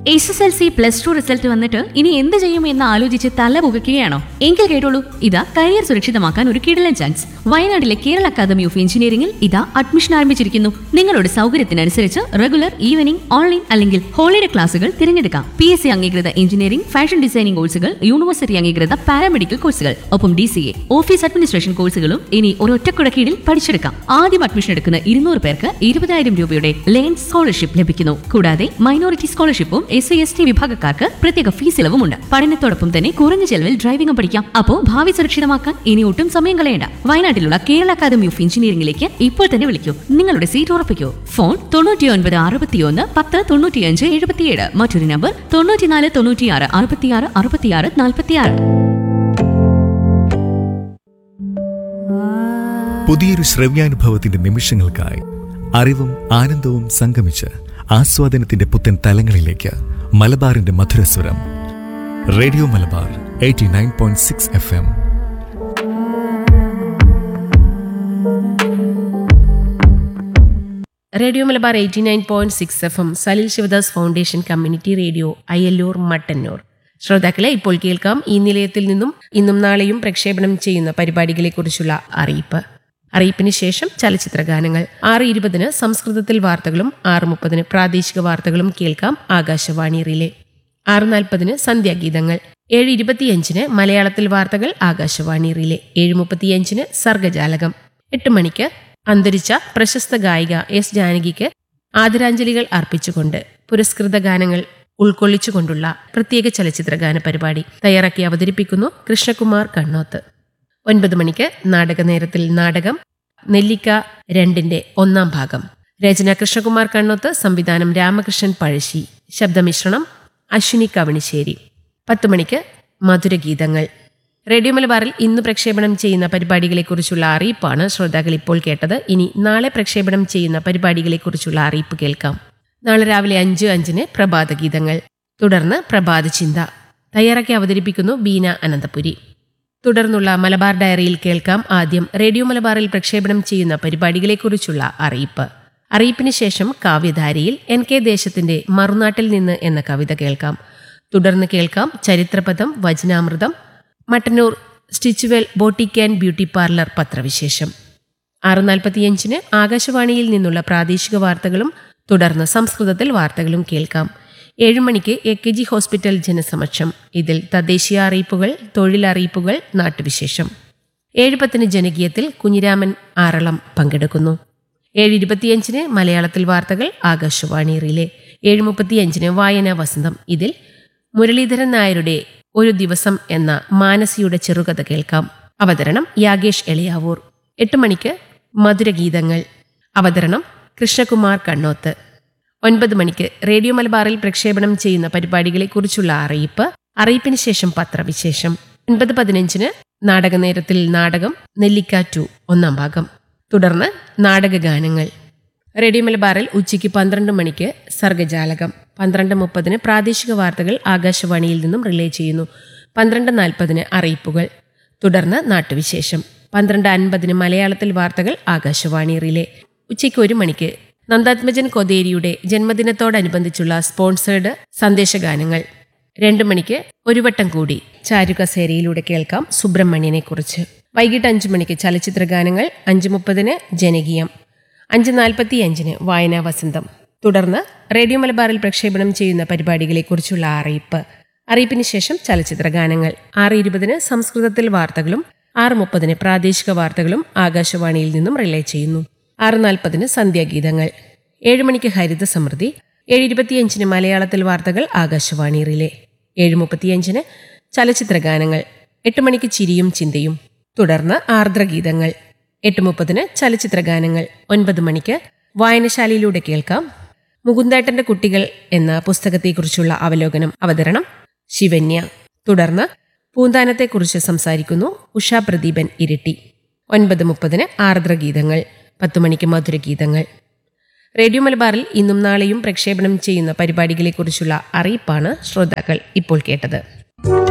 S S L C plus two result വന്നിട്ട് ഇനി എന്ത് ചെയ്യും എന്ന് ആലോചിച്ച് തല പുകയ്ക്കുകയാണോ എങ്കിൽ കേട്ടോളൂ ഇതാ കരിയർ സുരക്ഷിതമാക്കാൻ ഒരു കിടലൻ ചാൻസ് വയനാട്ടിലെ കേരള അക്കാദമി ഓഫ് എഞ്ചിനീയറിംഗിൽ ഇതാ അഡ്മിഷൻ ആരംഭിച്ചിരിക്കുന്നു നിങ്ങളുടെ സൗകര്യത്തിനനുസരിച്ച് റെഗുലർ ഈവനിംഗ് ഓൺലൈൻ അല്ലെങ്കിൽ ഹോളിഡേ ക്ലാസുകൾ തിരഞ്ഞെടുക്കാം പി എസ് സി അംഗീകൃത എഞ്ചിനീയറിംഗ് ഫാഷൻ ഡിസൈനിംഗ് കോഴ്സുകൾ യൂണിവേഴ്സിറ്റി അംഗീകൃത പാരാമെഡിക്കൽ കോഴ്സുകൾ ഒപ്പം D C A office administration കോഴ്സുകളും ഇനി ഒരൊറ്റക്കുട കീഴിൽ പഠിച്ചെടുക്കാം ആദ്യം അഡ്മിഷൻ എടുക്കുന്ന ഇരുന്നൂറ് പേർക്ക് ഇരുപതായിരം രൂപയുടെ ലേൺ സ്കോളർഷിപ്പ് ലഭിക്കുന്നു കൂടാതെ മൈനോറിറ്റി സ്കോളർഷിപ്പും എസ് സി എസ് ടി വിഭാഗക്കാർക്ക് പ്രത്യേക ഫീസ് ഇളവുമുണ്ട് പഠനത്തോടൊപ്പം തന്നെ കുറഞ്ഞ ചെലവിൽ ഡ്രൈവിംഗും പഠിക്കാം അപ്പോ ഭാവി സുരക്ഷിതമാക്കാൻ ഇനി ഒട്ടും സമയം കളയണ്ട വയനാട്ടിലുള്ള കേരള അക്കാദമി ഓഫ് എഞ്ചിനീയറിംഗിലേക്ക് ഇപ്പോൾ തന്നെ വിളിക്കൂ നിങ്ങളുടെ സീറ്റ് ഉറപ്പിക്കൂ ഫോൺ തൊണ്ണൂറ്റി ഒൻപത് അറുപത്തിയൊന്ന് പത്ത് തൊണ്ണൂറ്റിയഞ്ച് എഴുപത്തിയേഴ് മറ്റൊരു നമ്പർ തൊണ്ണൂറ്റിനാല് തൊണ്ണൂറ്റിയാറ് അറുപത്തിയാറ് അറുപത്തിയാറ് നാൽപ്പത്തിയാറ് പുതിയൊരു ശ്രവ്യാനുഭവത്തിന്റെ നിമിഷങ്ങൾക്കായി അറിവും ആനന്ദവും സംഗമിച്ച് ആസ്വാദനത്തിന്റെ പുത്തൻ തലങ്ങളിലേക്ക് മലബാറിന്റെ മധുരസ്വരം radio Malabar eighty nine point six F M radio Malabar eighty nine point six F M Salil Sivadas foundation community radio Ayyallur Mattannur ശ്രോതാക്കളെ ഇപ്പോൾ കേൾക്കാം ഈ നിലയത്തിൽ നിന്നും ഇന്നും നാളെയും പ്രക്ഷേപണം ചെയ്യുന്ന പരിപാടികളെക്കുറിച്ചുള്ള അറിയിപ്പ് അറിയിപ്പിന് ശേഷം ചലച്ചിത്ര ഗാനങ്ങൾ ആറ് ഇരുപതിന് സംസ്കൃതത്തിൽ വാർത്തകളും ആറ് മുപ്പതിന് പ്രാദേശിക വാർത്തകളും കേൾക്കാം ആകാശവാണി റിലേ ആറ് നാൽപ്പതിന് സന്ധ്യാഗീതങ്ങൾ ഏഴ് ഇരുപത്തിയഞ്ചിന് മലയാളത്തിൽ വാർത്തകൾ ആകാശവാണി റിലേ ഏഴ് മുപ്പത്തിയഞ്ചിന് സർഗജാലകം എട്ട് മണിക്ക് അന്തരിച്ച പ്രശസ്ത ഗായിക എസ് ജാനകിക്ക് ആദരാഞ്ജലികൾ അർപ്പിച്ചുകൊണ്ട് പുരസ്കൃത ഗാനങ്ങൾ ഉൾക്കൊള്ളിച്ചുകൊണ്ടുള്ള പ്രത്യേക ചലച്ചിത്ര ഗാന പരിപാടി തയ്യാറാക്കി അവതരിപ്പിക്കുന്നു കൃഷ്ണകുമാർ കണ്ണോത്ത് ഒൻപത് മണിക്ക് നാടകനേരത്തിൽ നാടകം നെല്ലിക്ക രണ്ടിന്റെ ഒന്നാം ഭാഗം രചന കൃഷ്ണകുമാർ കണ്ണോത്ത് സംവിധാനം രാമകൃഷ്ണൻ പഴശ്ശി ശബ്ദമിശ്രണം അശ്വിനി കവണിശ്ശേരി പത്ത് മണിക്ക് മധുരഗീതങ്ങൾ റേഡിയോ മലബാറിൽ ഇന്ന് പ്രക്ഷേപണം ചെയ്യുന്ന പരിപാടികളെക്കുറിച്ചുള്ള അറിയിപ്പാണ് ശ്രോതാക്കൾ ഇപ്പോൾ കേട്ടത് ഇനി നാളെ പ്രക്ഷേപണം ചെയ്യുന്ന പരിപാടികളെക്കുറിച്ചുള്ള അറിയിപ്പ് കേൾക്കാം നാളെ രാവിലെ അഞ്ച് അഞ്ചിന് പ്രഭാത ഗീതങ്ങൾ തുടർന്ന് പ്രഭാത ചിന്ത തയ്യാറാക്കി അവതരിപ്പിക്കുന്നു ബീന അനന്തപുരി തുടർന്നുള്ള മലബാർ ഡയറിയിൽ കേൾക്കാം ആദ്യം റേഡിയോ മലബാറിൽ പ്രക്ഷേപണം ചെയ്യുന്ന പരിപാടികളെക്കുറിച്ചുള്ള അറിയിപ്പ് അറിയിപ്പിന് ശേഷം കാവ്യധാരയിൽ എൻ കെ ദേശത്തിന്റെ മറുനാട്ടിൽ നിന്ന് എന്ന കവിത കേൾക്കാം തുടർന്ന് കേൾക്കാം ചരിത്രപദം വചനാമൃതം Mattannur Stitchwell boutique and beauty parlour പത്രവിശേഷം ആറ് നാൽപ്പത്തിയഞ്ചിന് ആകാശവാണിയിൽ നിന്നുള്ള പ്രാദേശിക വാർത്തകളും തുടർന്ന് സംസ്കൃതത്തിൽ വാർത്തകളും കേൾക്കാം ഏഴ് മണിക്ക് എ കെ ജി ഹോസ്പിറ്റൽ ജനസമക്ഷം ഇതിൽ തദ്ദേശീയ അറിയിപ്പുകൾ തൊഴിലറിയിപ്പുകൾ നാട്ടുവിശേഷം ഏഴ് പത്തിന് ജനകീയത്തിൽ കുഞ്ഞിരാമൻ ആറളം പങ്കെടുക്കുന്നു ഏഴ് ഇരുപത്തിയഞ്ചിന് മലയാളത്തിൽ വാർത്തകൾ ആകാശവാണി റിലേ ഏഴ് മുപ്പത്തിയഞ്ചിന് വായനാ വസന്തം ഇതിൽ മുരളീധരൻ നായരുടെ ഒരു ദിവസം എന്ന മാനസിയുടെ ചെറുകഥ കേൾക്കാം അവതരണം യാഗേഷ് എളിയാവൂർ എട്ട് മണിക്ക് മധുരഗീതങ്ങൾ അവതരണം കൃഷ്ണകുമാർ കണ്ണോത്ത് ഒൻപത് മണിക്ക് റേഡിയോ മലബാറിൽ പ്രക്ഷേപണം ചെയ്യുന്ന പരിപാടികളെക്കുറിച്ചുള്ള അറിയിപ്പ് അറിയിപ്പിന് ശേഷം പത്രവിശേഷം ഒൻപത് പതിനഞ്ചിന് നാടകനേരത്തിൽ നാടകം നെല്ലിക്ക ടു ഒന്നാം ഭാഗം തുടർന്ന് നാടകഗാനങ്ങൾ റേഡിയോ മലബാറിൽ ഉച്ചയ്ക്ക് പന്ത്രണ്ട് മണിക്ക് സർഗജാലകം പന്ത്രണ്ട് മുപ്പതിന് പ്രാദേശിക വാർത്തകൾ ആകാശവാണിയിൽ നിന്നും റിലേ ചെയ്യുന്നു പന്ത്രണ്ട് നാൽപ്പതിന് അറിയിപ്പുകൾ തുടർന്ന് നാട്ടുവിശേഷം പന്ത്രണ്ട് അൻപതിന് മലയാളത്തിൽ വാർത്തകൾ ആകാശവാണി റിലേ ഉച്ചയ്ക്ക് ഒരു മണിക്ക് നന്ദാത്മജൻ കൊതേരിയുടെ ജന്മദിനത്തോടനുബന്ധിച്ചുള്ള സ്പോൺസേഡ് സന്ദേശഗാനങ്ങൾ രണ്ടു മണിക്ക് ഒരു വട്ടം കൂടി ചാരുകസേരയിലൂടെ കേൾക്കാം സുബ്രഹ്മണ്യനെ കുറിച്ച് വൈകിട്ട് അഞ്ചു മണിക്ക് ചലച്ചിത്ര ഗാനങ്ങൾ അഞ്ച് മുപ്പതിന് ജനകീയം അഞ്ച് നാൽപ്പത്തി അഞ്ചിന് വായനാ വസന്തം തുടർന്ന് റേഡിയോ മലബാറിൽ പ്രക്ഷേപണം ചെയ്യുന്ന പരിപാടികളെക്കുറിച്ചുള്ള അറിയിപ്പ് അറിയിപ്പിന് ശേഷം ചലച്ചിത്ര ഗാനങ്ങൾ ആറ് ഇരുപതിന് സംസ്കൃതത്തിൽ വാർത്തകളും ആറ് മുപ്പതിന് പ്രാദേശിക വാർത്തകളും ആകാശവാണിയിൽ നിന്നും റിലേ ചെയ്യുന്നു ആറ് നാൽപ്പതിന് സന്ധ്യാഗീതങ്ങൾ ഏഴ് മണിക്ക് ഹരിത സമൃദ്ധി ഏഴ് ഇരുപത്തിയഞ്ചിന് മലയാളത്തിൽ വാർത്തകൾ ആകാശവാണി റിലേ ഏഴ് മുപ്പത്തിയഞ്ചിന് ചലച്ചിത്ര ഗാനങ്ങൾ എട്ട് മണിക്ക് ചിരിയും ചിന്തയും തുടർന്ന് ആർദ്രഗീതങ്ങൾ എട്ട് മുപ്പതിന് ചലച്ചിത്ര ഗാനങ്ങൾ ഒൻപത് മണിക്ക് വായനശാലയിലൂടെ കേൾക്കാം മുകുന്ദേട്ടന്റെ കുട്ടികൾ എന്ന പുസ്തകത്തെക്കുറിച്ചുള്ള അവലോകനം അവതരണം ശിവന്യ തുടർന്ന് പൂന്താനത്തെക്കുറിച്ച് സംസാരിക്കുന്നു ഉഷാ പ്രദീപൻ ഇരിട്ടി ഒൻപത് മുപ്പതിന് ആർദ്രഗീതങ്ങൾ പത്തു മണിക്ക് മധുരഗീതങ്ങൾ റേഡിയോ മലബാറിൽ ഇന്നും നാളെയും പ്രക്ഷേപണം ചെയ്യുന്ന പരിപാടികളെക്കുറിച്ചുള്ള അറിയിപ്പാണ് ശ്രോതാക്കൾ ഇപ്പോൾ കേട്ടത്